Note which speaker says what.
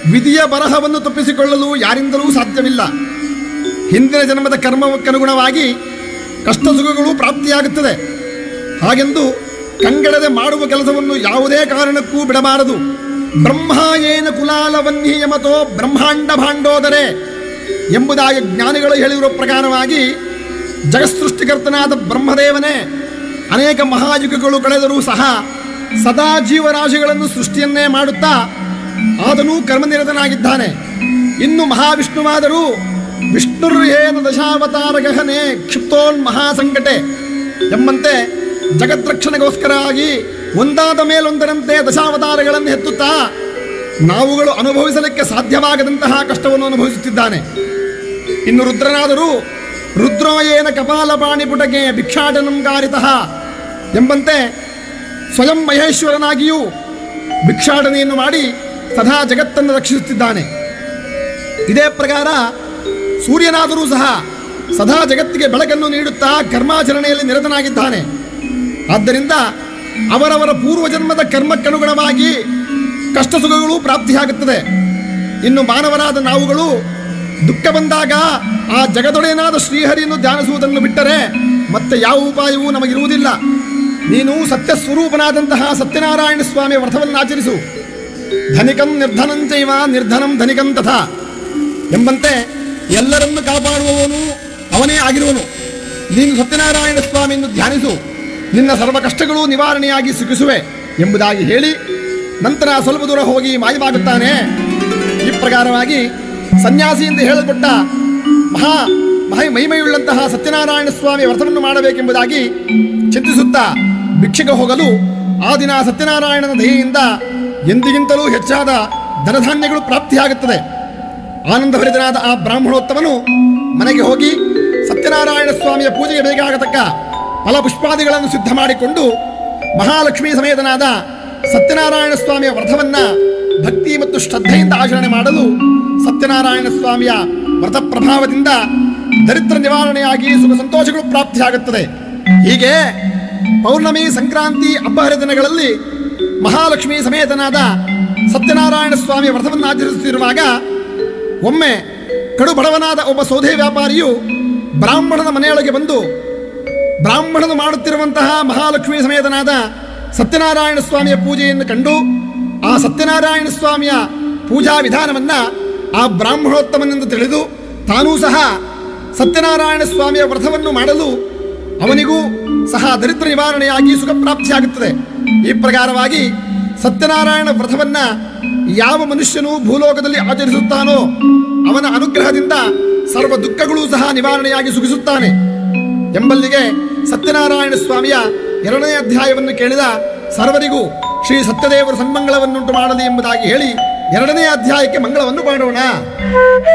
Speaker 1: ವಿಧಿಯ ಬರಹವನ್ನು ತಪ್ಪಿಸಿಕೊಳ್ಳಲು ಯಾರಿಂದಲೂ ಸಾಧ್ಯವಿಲ್ಲ ಹಿಂದಿನ ಜನ್ಮದ ಕರ್ಮಕ್ಕನುಗುಣವಾಗಿ ಕಷ್ಟ ಸುಖಗಳು ಪ್ರಾಪ್ತಿಯಾಗುತ್ತದೆ ಹಾಗೆಂದು ಕಂಗಡದೆ ಮಾಡುವ ಕೆಲಸವನ್ನು ಯಾವುದೇ ಕಾರಣಕ್ಕೂ ಬಿಡಬಾರದು ಬ್ರಹ್ಮ ಏನ ಕುಲಾಲವನ್ನಿ ಯಮತೋ ಬ್ರಹ್ಮಾಂಡ ಭಾಂಡೋದರೆ ಎಂಬುದಾಗಿ ಜ್ಞಾನಿಗಳು ಹೇಳಿರುವ ಪ್ರಕಾರವಾಗಿ ಜಗತ್ಸೃಷ್ಟಿಕರ್ತನಾದ ಬ್ರಹ್ಮದೇವನೇ ಅನೇಕ ಮಹಾಯುಗಗಳು ಕಳೆದರೂ ಸಹ ಸದಾ ಜೀವರಾಶಿಗಳನ್ನು ಸೃಷ್ಟಿಯನ್ನೇ ಮಾಡುತ್ತಾ ಆತನೂ ಕರ್ಮನಿರತನಾಗಿದ್ದಾನೆ ಇನ್ನು ಮಹಾವಿಷ್ಣುವಾದರೂ ವಿಷ್ಣುರ್ಯೇನ ದಶಾವತಾರ ಗಹನೆ ಕ್ಷಿಪ್ತೋನ್ ಮಹಾಸಂಕಟೆ ಎಂಬಂತೆ ಜಗದ್ರಕ್ಷಣೆಗೋಸ್ಕರವಾಗಿ ಒಂದಾದ ಮೇಲೊಂದರಂತೆ ದಶಾವತಾರಗಳನ್ನು ಎತ್ತುತ್ತಾ ನಾವುಗಳು ಅನುಭವಿಸಲಿಕ್ಕೆ ಸಾಧ್ಯವಾಗದಂತಹ ಕಷ್ಟವನ್ನು ಅನುಭವಿಸುತ್ತಿದ್ದಾನೆ ಇನ್ನು ರುದ್ರನಾದರೂ ರುದ್ರೋಯೇನ ಕಪಾಲಪಾಣಿ ಪುಟಗೆ ಭಿಕ್ಷಾಟನಂ ಕಾರಿತಃ ಎಂಬಂತೆ ಸ್ವಯಂ ಮಹೇಶ್ವರನಾಗಿಯೂ ಭಿಕ್ಷಾಟನೆಯನ್ನು ಮಾಡಿ ಸದಾ ಜಗತ್ತನ್ನು ರಕ್ಷಿಸುತ್ತಿದ್ದಾನೆ ಇದೇ ಪ್ರಕಾರ ಸೂರ್ಯನಾದರೂ ಸಹ ಸದಾ ಜಗತ್ತಿಗೆ ಬೆಳಕನ್ನು ನೀಡುತ್ತಾ ಕರ್ಮಾಚರಣೆಯಲ್ಲಿ ನಿರತನಾಗಿದ್ದಾನೆ ಆದ್ದರಿಂದ ಅವರವರ ಪೂರ್ವಜನ್ಮದ ಕರ್ಮಕ್ಕನುಗುಣವಾಗಿ ಕಷ್ಟ ಸುಖಗಳು ಪ್ರಾಪ್ತಿಯಾಗುತ್ತದೆ ಇನ್ನು ಮಾನವರಾದ ನಾವುಗಳು ದುಃಖ ಬಂದಾಗ ಆ ಜಗದೊಡೆಯನಾದ ಶ್ರೀಹರಿಯನ್ನು ಧ್ಯಾನಿಸುವುದನ್ನು ಬಿಟ್ಟರೆ ಮತ್ತೆ ಯಾವ ಉಪಾಯವೂ ನಮಗಿರುವುದಿಲ್ಲ ನೀನು ಸತ್ಯ ಸ್ವರೂಪನಾದಂತಹ ಸತ್ಯನಾರಾಯಣ ಸ್ವಾಮಿ ವ್ರತವನ್ನು ಆಚರಿಸು ಧನಿಕಂ ನಿರ್ಧನಂಚೈವ ನಿರ್ಧನಂ ಧನಿಕಂ ತಥಾ ಎಂಬಂತೆ ಎಲ್ಲರನ್ನು ಕಾಪಾಡುವವನು ಅವನೇ ಆಗಿರುವನು ನೀನು ಸತ್ಯನಾರಾಯಣ ಸ್ವಾಮಿಯನ್ನು ಧ್ಯಾನಿಸು ನಿನ್ನ ಸರ್ವ ಕಷ್ಟಗಳು ನಿವಾರಣೆಯಾಗಿ ಸುಖಿಸುವೆ ಎಂಬುದಾಗಿ ಹೇಳಿ ನಂತರ ಸ್ವಲ್ಪ ದೂರ ಹೋಗಿ ಮಾಯವಾಗುತ್ತಾನೆ ಈ ಪ್ರಕಾರವಾಗಿ ಸನ್ಯಾಸಿ ಎಂದು ಹೇಳಲ್ಪಟ್ಟ ಮಹಾ ಮಹಾ ಮಹಿಮೆಯುಳ್ಳಂತಹ ಸತ್ಯನಾರಾಯಣ ಸ್ವಾಮಿ ವ್ರತವನ್ನು ಮಾಡಬೇಕೆಂಬುದಾಗಿ ಚಿಂತಿಸುತ್ತಾ ಭಿಕ್ಷೆಗೆ ಹೋಗಲು ಆ ದಿನ ಸತ್ಯನಾರಾಯಣನ ದಯೆಯಿಂದ ಎಂದಿಗಿಂತಲೂ ಹೆಚ್ಚಾದ ಧನಧಾನ್ಯಗಳು ಪ್ರಾಪ್ತಿಯಾಗುತ್ತದೆ ಆನಂದಭರಿತನಾದ ಆ ಬ್ರಾಹ್ಮಣೋತ್ತಮನು ಮನೆಗೆ ಹೋಗಿ ಸತ್ಯನಾರಾಯಣ ಸ್ವಾಮಿಯ ಪೂಜೆಗೆ ಬೇಕಾಗತಕ್ಕ ಫಲಪುಷ್ಪಾದಿಗಳನ್ನು ಸಿದ್ಧ ಮಾಡಿಕೊಂಡು ಮಹಾಲಕ್ಷ್ಮೀ ಸಮೇತನಾದ ಸತ್ಯನಾರಾಯಣ ಸ್ವಾಮಿಯ ವ್ರತವನ್ನ ಭಕ್ತಿ ಮತ್ತು ಶ್ರದ್ಧೆಯಿಂದ ಆಚರಣೆ ಮಾಡಲು ಸತ್ಯನಾರಾಯಣ ಸ್ವಾಮಿಯ ವ್ರತ ಪ್ರಭಾವದಿಂದ ದರಿದ್ರ ನಿವಾರಣೆಯಾಗಿ ಸುಖ ಸಂತೋಷಗಳು ಪ್ರಾಪ್ತಿಯಾಗುತ್ತದೆ ಹೀಗೆ ಪೌರ್ಣಮಿ ಸಂಕ್ರಾಂತಿ ಹಬ್ಬ ದಿನಗಳಲ್ಲಿ ಮಹಾಲಕ್ಷ್ಮಿ ಸಮೇತನಾದ ಸತ್ಯನಾರಾಯಣ ಸ್ವಾಮಿಯ ವ್ರತವನ್ನು ಆಚರಿಸುತ್ತಿರುವಾಗ ಒಮ್ಮೆ ಕಡು ಬಡವನಾದ ಒಬ್ಬ ಸೌದೆ ವ್ಯಾಪಾರಿಯು ಬ್ರಾಹ್ಮಣನ ಮನೆಯೊಳಗೆ ಬಂದು ಬ್ರಾಹ್ಮಣನು ಮಾಡುತ್ತಿರುವಂತಹ ಮಹಾಲಕ್ಷ್ಮಿ ಸಮೇತನಾದ ಸತ್ಯನಾರಾಯಣ ಸ್ವಾಮಿಯ ಪೂಜೆಯನ್ನು ಕಂಡು ಆ ಸತ್ಯನಾರಾಯಣ ಸ್ವಾಮಿಯ ಪೂಜಾ ವಿಧಾನವನ್ನ ಆ ಬ್ರಾಹ್ಮಣೋತ್ತಮನೆಂದು ತಿಳಿದು ತಾನೂ ಸಹ ಸತ್ಯನಾರಾಯಣ ಸ್ವಾಮಿಯ ವ್ರತವನ್ನು ಮಾಡಲು ಅವನಿಗೂ ಸಹ ದರಿದ್ರ ನಿವಾರಣೆಯಾಗಿ ಸುಖ ಪ್ರಾಪ್ತಿಯಾಗುತ್ತದೆ ಈ ಪ್ರಕಾರವಾಗಿ ಸತ್ಯನಾರಾಯಣ ವ್ರತವನ್ನ ಯಾವ ಮನುಷ್ಯನು ಭೂಲೋಕದಲ್ಲಿ ಆಚರಿಸುತ್ತಾನೋ ಅವನ ಅನುಗ್ರಹದಿಂದ ಸರ್ವ ದುಃಖಗಳೂ ಸಹ ನಿವಾರಣೆಯಾಗಿ ಸುಖಿಸುತ್ತಾನೆ ಎಂಬಲ್ಲಿಗೆ ಸತ್ಯನಾರಾಯಣ ಸ್ವಾಮಿಯ ಎರಡನೇ ಅಧ್ಯಾಯವನ್ನು ಕೇಳಿದ ಸರ್ವರಿಗೂ ಶ್ರೀ ಸತ್ಯದೇವರು ಸನ್ಮಂಗಳವನ್ನುಂಟು ಮಾಡಲಿ ಎಂಬುದಾಗಿ ಹೇಳಿ ಎರಡನೇ ಅಧ್ಯಾಯಕ್ಕೆ ಮಂಗಳವನ್ನು ಮಾಡೋಣ